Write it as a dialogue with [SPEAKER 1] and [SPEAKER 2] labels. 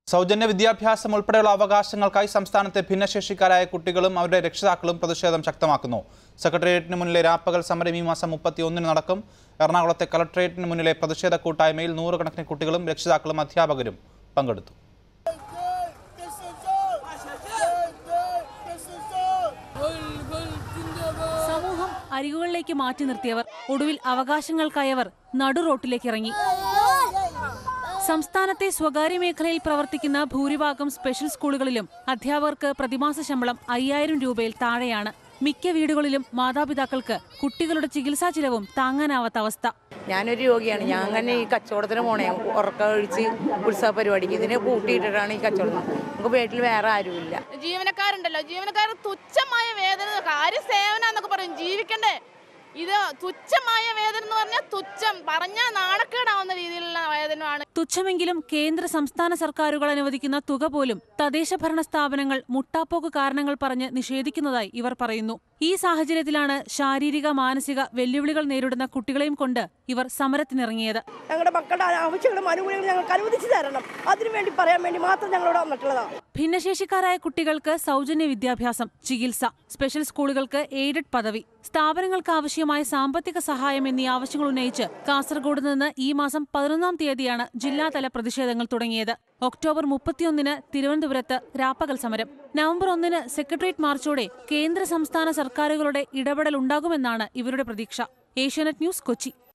[SPEAKER 1] സൗജന്യ വിദ്യാഭ്യാസം ഉൾപ്പെടെയുള്ള അവകാശങ്ങൾക്കായി സംസ്ഥാനത്തെ ഭിന്നശേഷിക്കാരായ കുട്ടികളും അവരുടെ രക്ഷിതാക്കളും പ്രതിഷേധം ശക്തമാക്കുന്നു സെക്രട്ടേറിയറ്റിന് മുന്നിലെ രാപ്പകൽ സമരം ഈ മാസം മുപ്പത്തിയൊന്നിന് നടക്കും എറണാകുളത്തെ കളക്ടറേറ്റിന് മുന്നിലെ പ്രതിഷേധ കൂട്ടായ്മയിൽ നൂറുകണക്കിന് കുട്ടികളും രക്ഷിതാക്കളും അധ്യാപകരും പങ്കെടുത്തു
[SPEAKER 2] സമൂഹം അരികുകളിലേക്ക് മാറ്റി നിർത്തിയവർ ഒടുവിൽ അവകാശങ്ങൾക്കായവർ നടുറോട്ടിലേക്ക് ഇറങ്ങി സംസ്ഥാനത്തെ സ്വകാര്യ മേഖലയിൽ പ്രവർത്തിക്കുന്ന ഭൂരിഭാഗം സ്പെഷ്യൽ സ്കൂളുകളിലും അധ്യാപകർക്ക് പ്രതിമാസ ശമ്പളം അയ്യായിരം രൂപയിൽ താഴെയാണ് മിക്ക വീടുകളിലും മാതാപിതാക്കൾക്ക് കുട്ടികളുടെ ചികിത്സാ ചിലവും താങ്ങാനാവാത്ത അവസ്ഥ
[SPEAKER 3] ഞാനൊരു രോഗിയാണ് ഞാൻ അങ്ങനെ ഈ കച്ചവടത്തിന് പോണേ ഉറക്കം ഒഴിച്ച് ഉത്സവ പരിപാടിക്ക് ഇതിനെ കൂട്ടിയിട്ടിട്ടാണ് ഈ കച്ചവടം നമുക്ക് വീട്ടിൽ വേറെ ആരുമില്ല
[SPEAKER 4] ജീവനക്കാരുണ്ടല്ലോ ജീവനക്കാർ തുച്ഛമായ വേതന കാര്യം സേവനം എന്നൊക്കെ പറയും ജീവിക്കണ്ടേ ഇത് തുച്ഛമായ വേതനം എന്ന് പറഞ്ഞാൽ തുച്ഛം പറഞ്ഞാൽ നാണക്കേടാവുന്ന രീതിയിലുള്ള വേതനമാണ്
[SPEAKER 2] തുച്ഛമെങ്കിലും കേന്ദ്ര സംസ്ഥാന സർക്കാരുകൾ അനുവദിക്കുന്ന തുക പോലും തദ്ദേശ ഭരണ സ്ഥാപനങ്ങൾ മുട്ടാപ്പോക്ക് കാരണങ്ങൾ പറഞ്ഞ് നിഷേധിക്കുന്നതായി ഇവർ പറയുന്നു ഈ സാഹചര്യത്തിലാണ് ശാരീരിക മാനസിക വെല്ലുവിളികൾ നേരിടുന്ന കുട്ടികളെയും കൊണ്ട് ഇവർ സമരത്തിനിറങ്ങിയത്
[SPEAKER 5] ഞങ്ങളുടെ മക്കളുടെ ആവശ്യങ്ങളും ആനുകൂല്യങ്ങളും ഞങ്ങൾക്ക് അനുവദിച്ചു തരണം അതിനുവേണ്ടി പറയാൻ വേണ്ടി മാത്രം ഞങ്ങളിവിടെ വന്നിട്ടുള്ളതാണ്
[SPEAKER 2] ഭിന്നശേഷിക്കാരായ കുട്ടികൾക്ക് സൗജന്യ വിദ്യാഭ്യാസം ചികിത്സ സ്പെഷ്യൽ സ്കൂളുകൾക്ക് എയ്ഡഡ് പദവി സ്ഥാപനങ്ങൾക്ക് ആവശ്യമായ സാമ്പത്തിക സഹായം എന്നീ ആവശ്യങ്ങൾ ഉന്നയിച്ച് കാസർഗോഡ് നിന്ന് ഈ മാസം പതിനൊന്നാം തീയതിയാണ് ജില്ലാതല പ്രതിഷേധങ്ങൾ തുടങ്ങിയത് ഒക്ടോബർ മുപ്പത്തിയൊന്നിന് തിരുവനന്തപുരത്ത് രാപ്പകൽ സമരം നവംബർ ഒന്നിന് സെക്രട്ടേറിയറ്റ് മാർച്ചോടെ കേന്ദ്ര സംസ്ഥാന സർക്കാരുകളുടെ ഇടപെടൽ ഉണ്ടാകുമെന്നാണ് ഇവരുടെ പ്രതീക്ഷ ഏഷ്യാനെറ്റ് ന്യൂസ് കൊച്ചി